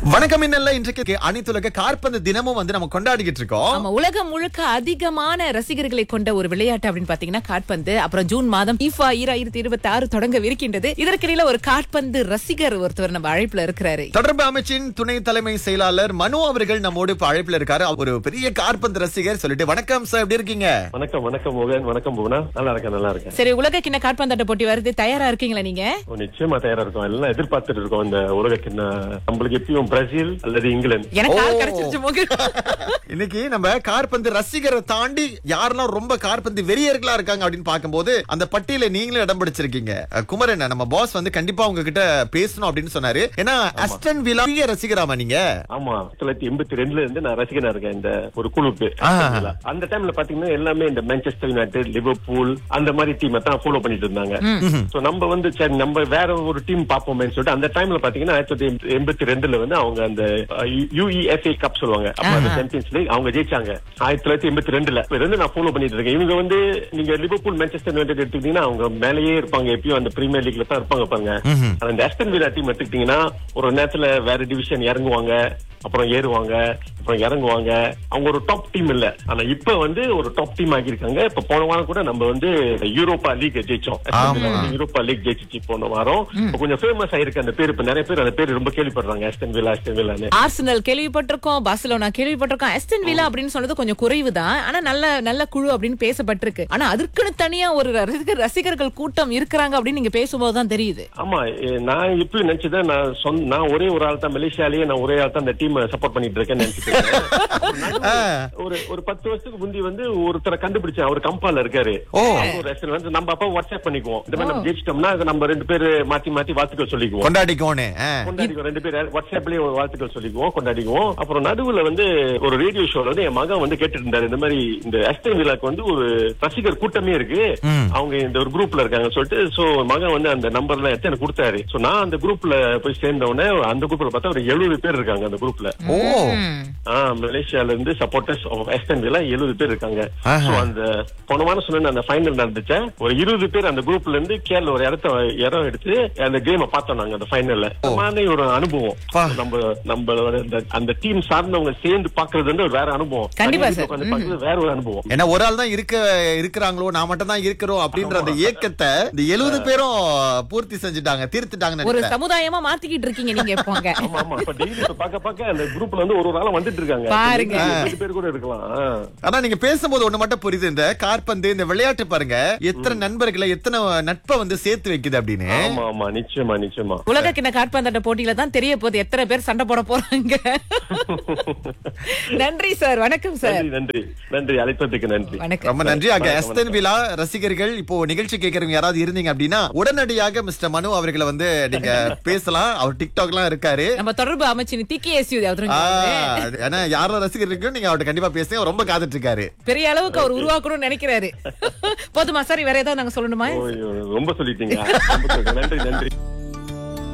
வணக்கம் இன்னல்ல இன்றைக்கு அனைத்துலக காற்பந்து தினமும் வந்து நம்ம கொண்டாடிக்கிட்டு இருக்கோம் ஆமா உலகம் முழுக்க அதிகமான ரசிகர்களை கொண்ட ஒரு விளையாட்டு அப்படின்னு பாத்தீங்கன்னா காட்பந்து அப்புறம் ஜூன் மாதம் FIFA ஈராயிரத்தி இருபத்தி ஆறு தொடங்கவிருக்கின்றது இதற்கிடையில ஒரு காட்பந்து ரசிகர் ஒருத்தர் நம்ம அழைப்புல இருக்கிறாரு தொடர்பு அமைச்சின் துணை தலைமை செயலாளர் மனு அவர்கள் நம்மோடு இப்ப அழைப்புல இருக்காரு ஒரு பெரிய காற்பந்து ரசிகர் சொல்லிட்டு வணக்கம் சார் எப்படி இருக்கீங்க வணக்கம் வணக்கம் மோகன் வணக்கம் புவனா நல்லா இருக்கேன் நல்லா இருக்கேன் சரி உலக கிண்ண காட்பந்தாட்ட போட்டி வருது தயாரா இருக்கீங்களா நீங்க ஓ, நிச்சயமா தயாரா இருக்கும் எல்லாம் எதிர்பார்த்துட்டு இருக்கோம் இந்த உலகக்கிண்ண நம்மளுக்கு எப்பயும் பிரேசில் அல்லது இங்கிலாந்து எனக்கு ஓ. ஆள் கிடைச்சிருச்சு முக இன்னைக்கு நம்ம காற்பந்து ரசிகரை தாண்டி யாரெல்லாம் ரொம்ப காற்பந்து வெறியர்களா இருக்காங்க அப்படின்னு பார்க்கும்போது அந்த பட்டியல நீங்களும் இடம் பிடிச்சிருக்கீங்க அஹ், குமரன் நம்ம பாஸ் வந்து கண்டிப்பா உங்ககிட்ட பேசணும் அப்படின்னு சொன்னாரு ஏன்னா அஸ்டன் விழா பெரிய ரசிகராமா நீங்க ஆமா தொள்ளாயிரத்தி எண்பத்தி ரெண்டுல இருந்து நான் ரசிகனா இருக்கேன் இந்த ஒரு குழுக்கு ஆ. அந்த டைம்ல பாத்தீங்கன்னா எல்லாமே இந்த மான்செஸ்டர் யுனைடெட் லிவர்பூல் அந்த மாதிரி டீமை தான் ஃபாலோ பண்ணிட்டு இருந்தாங்க சோ நம்ம வந்து சரி நம்ம வேற ஒரு டீம் பாப்போமேன்னு சொல்லிட்டு அந்த டைம்ல பாத்தீங்கன்னா ஆயிரத்தி தொள்ளாயிரத்தி எண்பத்தி ரெண்டுல வந்து அவங்க அந்த யுஇஎஃப்ஏ கப் சொல்லுவாங்க அப்ப அந்த சாம்பியன்ஸ் லீக் அவங்க ஜெயிச்சாங்க ஆயிரத்தி தொள்ளாயிரத்தி எண்பத்தி ரெண்டுல இப்ப இருந்து நான் ஃபாலோ பண்ணிட்டு இருக்கேன் இவங்க வந்து நீங்க லிவர்பூல் மான்செஸ்டர் யுனைடெட் எடுத்துக்கிட்டீங்கன்னா அவங்க மேலேயே இருப்பாங்க எப்பயும் அந்த பிரீமியர் லீக்ல தான் இருப்பாங்க பாருங்க ஆனா இந்த அஸ்டன் வில்லா டீம் எடுத்துக்கிட்டீங்கன்னா ஒரு நேரத்துல வேற டிவிஷன் இறங்குவாங்க அப்புறம் ஏறுவாங்க அப்புறம் இறங்குவாங்க அவங்க ஒரு டாப் டீம் இல்ல ஆனா இப்ப வந்து ஒரு டாப் டீம் ஆகியிருக்காங்க இப்ப போன வாரம் கூட நம்ம வந்து யூரோப்பா லீக் ஜெயிச்சோம் Aston Villa வந்து யூரோப்பா லீக் ஜெயிச்சிச்சு போன வாரம் இப்ப கொஞ்சம் ஃபேமஸ் ஆயிருக்கு அந்த பேர் இப்ப நிறைய பேர் அந்த பேர் ரொம்ப கேள்விப்படுறாங்க அஸ்டன் வில்லா அஸ்டன் வில்லான்னு ஆர்சனல் கேள்விப்பட்டிருக்கோம் பார்சலோனா கேள்விப்பட்டிருக்கோம் அஸ்டன் வில்லா அப்படின்னு சொன்னது கொஞ்சம் குறைவுதான் ஆனா நல்ல நல்ல குழு அப்படின்னு பேசப்பட்டிருக்கு ஆனா அதற்குன்னு தனியா ஒரு ரசிகர் ரசிகர்கள் கூட்டம் இருக்கிறாங்க அப்படின்னு நீங்க பேசும்போது தான் தெரியுது ஆமா எ, நான் இப்ப நினைச்சதேன் நான் சொந்த நான் ஒரே ஒரு ஆள் தான் மலேசியாலேயே நான் ஒரே ஆள் தான் அந்த டீம் சப்போர்ட் பண்ணிட்டு இருக்கேன்னு நினைச்சிட்டு இருந்தேன். நடுவுல ஒரு ஒரு பத்து வருஷத்துக்கு முந்தி வந்து ஒருத்தரை கண்டுபிடிச்சேன் அவர் கம்பால இருக்காரு ஓ. அவர் ஒரு restaurant வந்து நம்ம அப்பா வாட்ஸ்அப் பண்ணிக்குவோம் இந்த மாதிரி நம்ம ஜெயிச்சிட்டோம்னா அது நம்ம ரெண்டு பேரு மாத்தி மாத்தி வாழ்த்துக்கள் சொல்லிக்குவோம் கொண்டாடிக்கோன்னு அஹ். கொண்டாடிக்குவோம் ரெண்டு பேர் வாட்ஸ்அப்லயே ஒரு வாழ்த்துக்கள் சொல்லிக்குவோம் கொண்டாடிக்குவோம் அப்புறம் நடுவுல வந்து ஒரு ரேடியோ ஷோல வந்து என் மகன் வந்து கேட்டுட்டு இருந்தாரு இந்த மாதிரி இந்த அஸ்டன் விழாக்கு வந்து ஒரு ரசிகர் கூட்டமே இருக்கு அவங்க இந்த ஒரு குரூப்ல இருக்காங்க சொல்லிட்டு சோ மகன் வந்து அந்த நம்பர்ல எடுத்து எனக்கு கொடுத்தாரு சோ நான் அந்த குரூப்ல போய் சேர்ந்த உடனே அந்த குரூப்ல பார்த்தா ஒரு எழுபது பேர் இருக்காங்க அந்த குரூப்ல ஓ ஆஹ் மலேசியால இருந்து சப்போர்ட்டர்ஸ் ஆஃப் அஸ்டன் விழா எழுபது பேர் இருக்காங்க ஆஹா. சோ அந்த போன வாரம் சொன்ன அந்த ஃபைனல் நடந்துச்சு ஒரு இருபது பேர் அந்த குரூப்ல இருந்து கேரள ஒரு இடத்த இடம் எடுத்து அந்த கேமை பார்த்தோம் நாங்க அந்த ஃபைனல்ல மாதிரி ஒரு அனுபவம் பா. நம்ம நம்ம அந்த- அந்த டீம் சார்ந்தவங்க சேர்ந்து பாக்குறது வந்து ஒரு வேற அனுபவம் கண்டிப்பா தனியா சார். உட்கார்ந்து பார்க்கிறது வேற ஒரு அனுபவம் ஏன்னா ஒரு ஆள் தான் இருக்க இருக்கிறாங்களோ நான் மட்டும் தான் இருக்கிறோம் அப்படின்ற அந்த ஏக்கத்தை இந்த எழுபது பேரும் பூர்த்தி செஞ்சுட்டாங்க தீர்த்துட்டாங்கன்னு ஒரு நினைக்கிறேன் சமுதாயமா மாத்திக்கிட்டு இருக்கீங்க நீங்க போங்க ஆமா ஆமா இப்ப டெய்லி இப்ப பாக்க பாக்க அந்த குரூப்ல வந்து ஒரு ஒரு ஆளா வந்துட்டு இருக்காங்க பாருங்க. ரெண்டு பேர் கூட இருக்கலாம் ஆ. ஆனா நீங்க பேசும்போது ஒண்ணு மட்டும் புரியுது இந்த காற்பந்து இந்த விளையாட்டு பாருங்க எத்தனை நண்பர்களை எத்தனை நட்பை வந்து சேர்த்து வைக்குது அப்படின்னு ஆமா ஆமா நிச்சயமா நிச்சயமா உலக கிண்ண காட்பந்தாட்ட போட்டியில தான் தெரிய போகுது எத்தனை பேர் சண்டை போட போறாங்க நன்றி சார் வணக்கம் சார் நன்றி நன்றி நன்றி அழைத்ததுக்கு நன்றி வணக்கம் ரொம்ப நன்றி அங்க எஸ்தன் விழா ரசிகர்கள் இப்போ நிகழ்ச்சி கேட்கறவங்க யாராவது இருந்தீங்க அப்படின்னா உடனடியாக மிஸ்டர் மனு அவர்களை வந்து நீங்க பேசலாம் அவர் டிக்டாக்லாம் இருக்காரு நம்ம தொடர்பு அமைச்சின் திக்கி எஸ்யூ ஆ, ஏன்னா யாரும் ரசிகர் இருக்கு நீங்க அவர்கிட்ட கண்டிப்பா பேசுங்க அவர் ரொம்ப காத்துட்டு இருக்காரு பெரிய அளவுக்கு அவர் உருவாக்கணும்னு நினைக்கிறாரு போதுமா சார் வேற ஏதாவது நாங்க சொல்லணுமா ஓ, ஐயோ, ரொம்ப சொல்லிட்டீங்க ரொம்ப சொல்லிட்டீங்க. நன்றி நன்றி